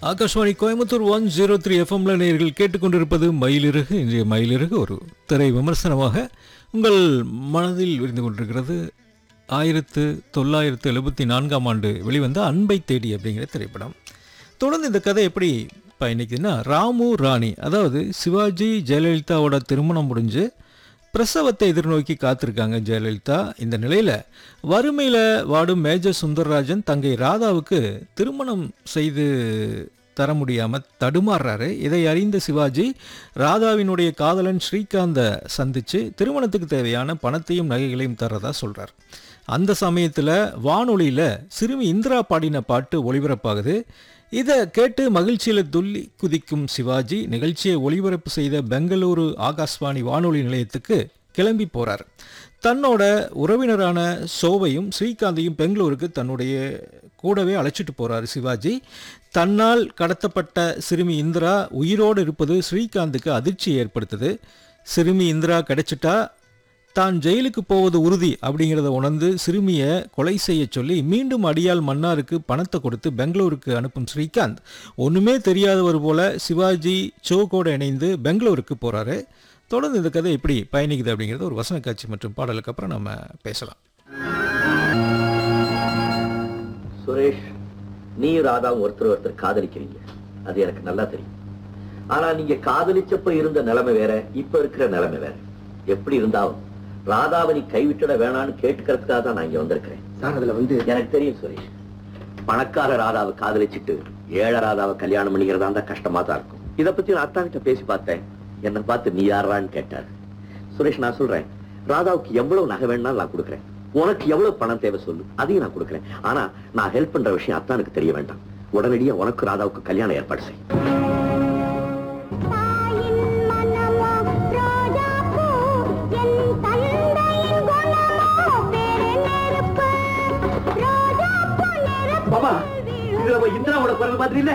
Akashvani Coimbatore one zero three எஃப்எம்ல நேயர்கள் கேட்டுக்கொண்டிருப்பது மயிலிறகு இன்றைய மயிலிறகு ஒரு திரை விமர்சனமாக உங்கள் மனதில் விரிந்து கொண்டிருக்கிறது ஆயிரத்து தொள்ளாயிரத்து எழுபத்தி நான்காம் ஆண்டு வெளிவந்த அன்பை தேடி அப்படிங்கிற திரைப்படம் தொடர்ந்து இந்த கதை எப்படி பயணிக்குதுன்னா ராமு ராணி அதாவது சிவாஜி ஜெயலலிதாவோட திருமணம் முடிஞ்சு பிரசவத்தை எதிர்நோக்கி காத்திருக்காங்க ஜெயலலிதா இந்த நிலையில் வறுமையில் வாடும் மேஜர் சுந்தரராஜன் தங்கை ராதாவுக்கு திருமணம் செய்து தர முடியாமல் தடுமாறுறாரு இதை அறிந்த சிவாஜி ராதாவினுடைய காதலன் ஸ்ரீகாந்தை சந்தித்து திருமணத்துக்கு தேவையான பணத்தையும் நகைகளையும் தர்றதா சொல்கிறார் அந்த சமயத்தில் வானொலியில் சிறுமி இந்திரா பாடின பாட்டு ஒளிபரப்பாகுது இதை கேட்டு மகிழ்ச்சியில் துள்ளி குதிக்கும் சிவாஜி நிகழ்ச்சியை ஒளிபரப்பு செய்த பெங்களூரு ஆகாஷ்வாணி வானொலி நிலையத்துக்கு கிளம்பி போறார் தன்னோட உறவினரான சோவையும் ஸ்ரீகாந்தையும் பெங்களூருக்கு தன்னுடைய கூடவே அழைச்சிட்டு போறாரு சிவாஜி தன்னால் கடத்தப்பட்ட சிறுமி இந்திரா உயிரோடு இருப்பது ஸ்ரீகாந்துக்கு அதிர்ச்சி ஏற்படுத்துது சிறுமி இந்திரா கிடைச்சிட்டா தான் ஜெயிலுக்கு போவது உறுதி அப்படிங்கிறத உணர்ந்து சிறுமியை கொலை செய்ய சொல்லி மீண்டும் அடியால் மன்னாருக்கு பணத்தை கொடுத்து பெங்களூருக்கு அனுப்பும் ஸ்ரீகாந்த் ஒன்றுமே தெரியாதவர் போல சிவாஜி சோகோடு இணைந்து பெங்களூருக்கு போகிறாரு தொடர்ந்து இந்த கதை எப்படி பயணிக்குது அப்படிங்கிறது ஒரு வசன காட்சி மற்றும் பாடலுக்கு அப்புறம் நம்ம பேசலாம் சுரேஷ் நீ ராதாவும் ஒருத்தர் ஒருத்தர் காதலிக்கிறீங்க அது எனக்கு நல்லா தெரியும் ஆனா நீங்க காதலிச்சப்ப இருந்த நிலைமை வேற இப்ப இருக்கிற நிலைமை வேற எப்படி இருந்தாலும் ராதாவை நீ கைவிட்டுட வேணாம்னு கேட்டுக்கிறதுக்காக தான் நான் இங்க வந்திருக்கிறேன் சார் அதுல வந்து எனக்கு தெரியும் சுரேஷ் பணக்கார ராதாவை காதலிச்சிட்டு ஏழை ராதாவை கல்யாணம் பண்ணிக்கிறதா இருந்தா கஷ்டமா தான் இருக்கும் இத பத்தி நான் அத்தா கிட்ட பேசி பார்த்தேன் என்னை பார்த்து நீ யாரான்னு கேட்டாரு சுரேஷ் நான் சொல்றேன் ராதாவுக்கு எவ்வளவு நகை வேணாலும் நான் கொடுக்குறேன் உனக்கு எவ்வளவு பணம் தேவை சொல்லு அதையும் நான் கொடுக்குறேன் ஆனா நான் ஹெல்ப் பண்ற விஷயம் அத்தானுக்கு தெரிய வேண்டாம் உடனடியா உனக்கு ராதாவுக்கு கல்யாணம் ஏற்பாடு செய் தாயின் மனமோ ரோஜாப்பூ என் தந்தையின் குணமோ பெருநெருப்பு ரோஜாப்பூ நெருப்பு பாபா இதுல இந்திராவோட குரல் மாதிரி இல்ல